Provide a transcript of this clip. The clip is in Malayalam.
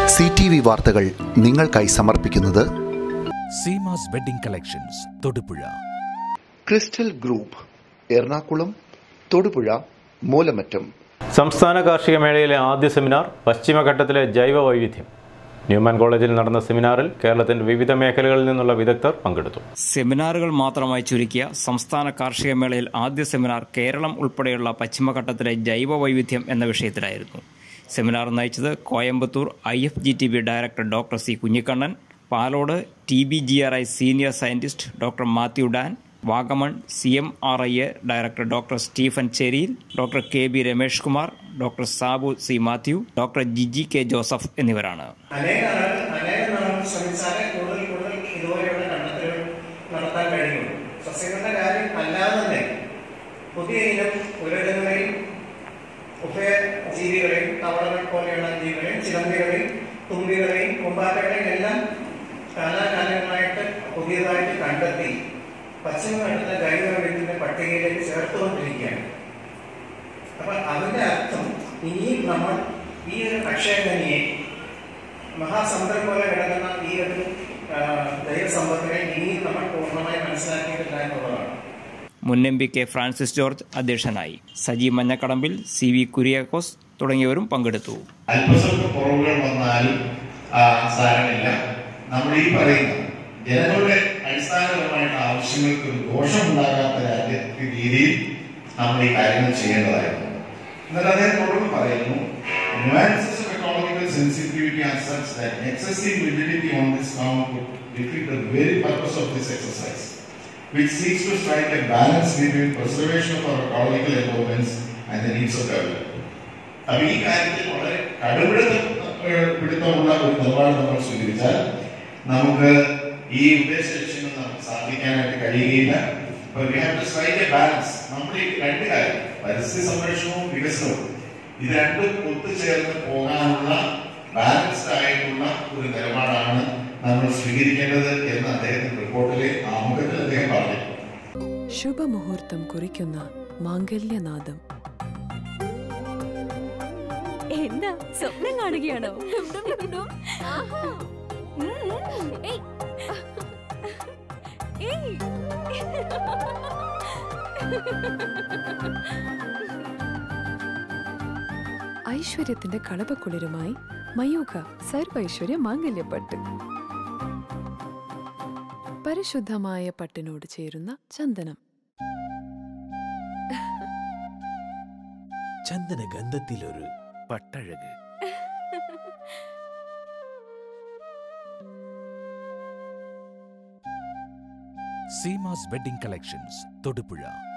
സി ടി വി വാർത്തകൾ നിങ്ങൾക്കായി സമർപ്പിക്കുന്നത് Seemas wedding collections Thodupuzha crystal group Ernakulam Thodupuzha Moolamattom സംസ്ഥാന കാർഷിക മേളയിലെ ആദ്യ സെമിനാർ പശ്ചിമഘട്ടത്തിലെ ജൈവ വൈവിധ്യം ന്യൂമാൻ കോളേജിൽ നടന്ന സെമിനാറിൽ കേരളത്തിന്റെ വിവിധ മേഖലകളിൽ നിന്നുള്ള വിദഗ്ധർ പങ്കെടുത്തു സെമിനാറുകൾ മാത്രമായി ചുരുക്കിയ സംസ്ഥാന കാർഷിക മേളയിൽ ആദ്യ സെമിനാർ കേരളം ഉൾപ്പെടെയുള്ള പശ്ചിമഘട്ടത്തിലെ ജൈവ വൈവിധ്യം എന്ന വിഷയത്തിലായിരുന്നു സെമിനാർ നയിച്ചത് Coimbatore I F G T B director doctor C Kunhikannan Palode T B G R I senior scientist doctor Mathew Dan Vagamon C M R I A director doctor Stephen Cheriyil doctor K B Ramesh Kumar doctor Sabu C Mathew doctor Jiji K Joseph എന്നിവരാണ് അനേക ആളുകൾ അനേക നാളുകൾ ശ്രമിച്ചാലേ കൂടുതൽ കൂടുതൽ ഇതുപോലെയുള്ള കണ്ടെത്തലുകൾ നടത്താൻ കഴിയുള്ളൂ സസ്യങ്ങളുടെ കാര്യം അല്ലാതെ തന്നെ പുതിയ ഇനം ഉരകങ്ങളെയും ഉഭയജീവികളെയും തവളകൾ പോലെയുള്ള ജീവികളെയും ചിലന്തികളെയും തുമ്പികളെയും കുമ്പാറ്റകളെയും എല്ലാം കാലാകാലങ്ങളായിട്ട് പുതിയതായിട്ട് കണ്ടെത്തി പശ്ചിമഘട്ടത്തെ ജൈവവൈവിധ്യത്തിന്റെ പട്ടികയിലേക്ക് ചേർത്തുകൊണ്ടിരിക്കുകയാണ് അപ്പൊ അതിന്റെ അർത്ഥം ഇനിയും നമ്മൾ ഈ ഒരു അക്ഷയഖനിയെ മഹാസമുദ്രം പോലെ കിടക്കുന്ന ഈ ഒരു ആ, ദൈവസമ്പത്തിനെ ഇനിയും നമ്മൾ പൂർണ്ണമായി മനസ്സിലാക്കിയിട്ടില്ല എന്നുള്ളതാണ് മുൻ M P K Francis George അധ്യക്ഷനായി സജി മഞ്ഞക്കടമ്പിൽ സി വി കുര്യാക്കോസ് തുടങ്ങിയവരും പങ്കെടുത്തു അല്പസ്വല്പ കുറവുകൾ വന്നാലും ആ, സാരമില്ല നമ്മൾ ഈ പറയുന്ന ജനങ്ങളുടെ അടിസ്ഥാനപരമായിട്ടുള്ള ആവശ്യങ്ങൾക്ക് ഒരു ദോഷമുണ്ടാകാത്ത രാജ്യ- രീതിയിൽ നമ്മൾ ഈ കാര്യങ്ങൾ ചെയ്യേണ്ടതായിരുന്നു എന്നിട്ട് അദ്ദേഹം തുടർന്ന് പറയുന്നു nuances of ecological sensitivity are such that excessive rigidity on this count would defeat the very purpose of this exercise, which seeks to strike a balance between preservation of our ecological environments and the needs of development. അപ്പൊ ഈ കാര്യത്തിൽ വളരെ കടുപിടുത്തം ഏഹ്, പിടുത്തമുള്ള ഒരു നിലപാട് നമ്മൾ സ്വീകരിച്ചാൽ നമുക്ക് ഈ ഉദ്ദേശ ലക്ഷ്യങ്ങൾ നമുക്ക് സാധിക്കാനായിട്ട് കഴിയുകയില്ല അപ്പൊ we have to strike a balance. നമ്മൾ ഈ രണ്ട് കാര്യം പരിസ്ഥിതി സംരക്ഷണവും വികസനവും ഇത് രണ്ടും ഒത്തുചേർന്ന് പോകാനുള്ള ബാലൻസ്ഡ് ആയിട്ടുള്ള ഒരു നിലപാടാണ് നമ്മൾ സ്വീകരിക്കേണ്ടത് എന്ന് അദ്ദേഹത്തിന്റെ റിപ്പോർട്ടിലെ ആമുഖത്തിൽ അദ്ദേഹം പറഞ്ഞു ശുഭമുഹൂർത്തം കുറിക്കുന്ന മാംഗല്യനാദം എന്താ സ്വപ്നം കാണുകയാണോ ഏയ്. ഏയ്. ഐശ്വര്യത്തിന്റെ കളപക്കുളിരുമായി മയൂഖ സർവൈശ്വര്യ മാംഗല്യപ്പട്ട് പരിശുദ്ധമായ പട്ടിനോട് ചേരുന്ന ചന്ദനം ചന്ദന ഗന്ധത്തിലൊരു പട്ടഴക് സീമാസ് വെഡിംഗ് കളക്ഷൻസ് തൊടുപുഴ